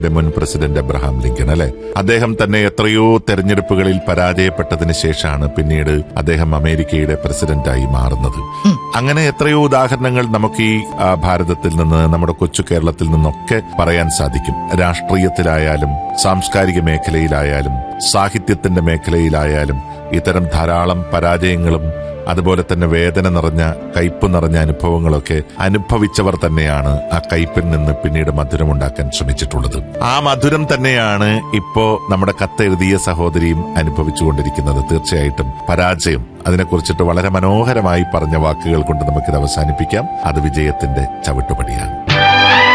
മുൻ president Abraham Lincoln അല്ലെ അദ്ദേഹം തന്നെ എത്രയോ തെരഞ്ഞെടുപ്പുകളിൽ പരാജയപ്പെട്ടതിന് ശേഷമാണ് പിന്നീട് അദ്ദേഹം അമേരിക്കയുടെ പ്രസിഡന്റായി മാറുന്നത് അങ്ങനെ എത്രയോ ഉദാഹരണങ്ങൾ നമുക്ക് ഈ ആ, ഭാരതത്തിൽ നിന്ന് നമ്മുടെ കൊച്ചു കേരളത്തിൽ നിന്നൊക്കെ പറയാൻ സാധിക്കും രാഷ്ട്രീയത്തിലായാലും സാംസ്കാരിക മേഖലയിലായാലും സാഹിത്യത്തിന്റെ മേഖലയിലായാലും ഇത്തരം ധാരാളം പരാജയങ്ങളും അതുപോലെ തന്നെ വേദന നിറഞ്ഞ കയ്പ് നിറഞ്ഞ അനുഭവങ്ങളൊക്കെ അനുഭവിച്ചവർ തന്നെയാണ് ആ കയ്പിൽ നിന്ന് പിന്നീട് മധുരമുണ്ടാക്കാൻ ശ്രമിച്ചിട്ടുള്ളത് ആ മധുരം തന്നെയാണ് ഇപ്പോ നമ്മുടെ കത്തെഴുതിയ സഹോദരിയും അനുഭവിച്ചുകൊണ്ടിരിക്കുന്നത് തീർച്ചയായിട്ടും പരാജയം അതിനെക്കുറിച്ചിട്ട് വളരെ മനോഹരമായി പറഞ്ഞ വാക്കുകൾ കൊണ്ട് നമുക്കിത് അവസാനിപ്പിക്കാം അത് വിജയത്തിന്റെ ചവിട്ടുപടിയാണ്